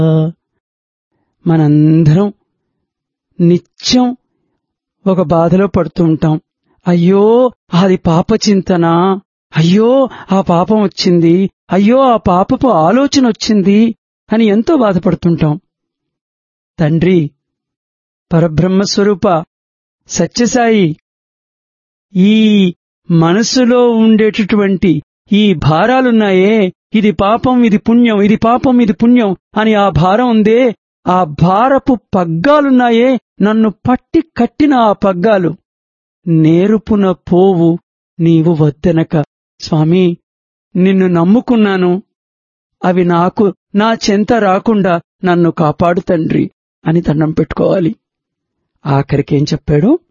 మనందరం నిత్యం ఒక బాధలో పడుతూ ఉంటాం అయ్యో అది పాప చింతన అయ్యో ఆ పాపం వచ్చింది అయ్యో ఆ పాపపు ఆలోచన వచ్చింది అని ఎంతో బాధపడుతుంటాం తండ్రి పరబ్రహ్మస్వరూప సత్యసాయి ఈ మనసులో ఉండేటటువంటి ఈ భారాలున్నాయే ఇది పాపం ఇది పుణ్యం ఇది పాపం ఇది పుణ్యం అని ఆ భారం ఉందే ఆ భారపు పగ్గాలున్నాయే నన్ను పట్టి కట్టిన ఆ పగ్గాలు నేరుపున పోవు నీవు వద్దనక స్వామి నిన్ను నమ్ముకున్నాను అవి నాకు నా చెంత రాకుండా నన్ను కాపాడు తండ్రి అని దండం పెట్టుకోవాలి ఆఖరికేం చెప్పాడు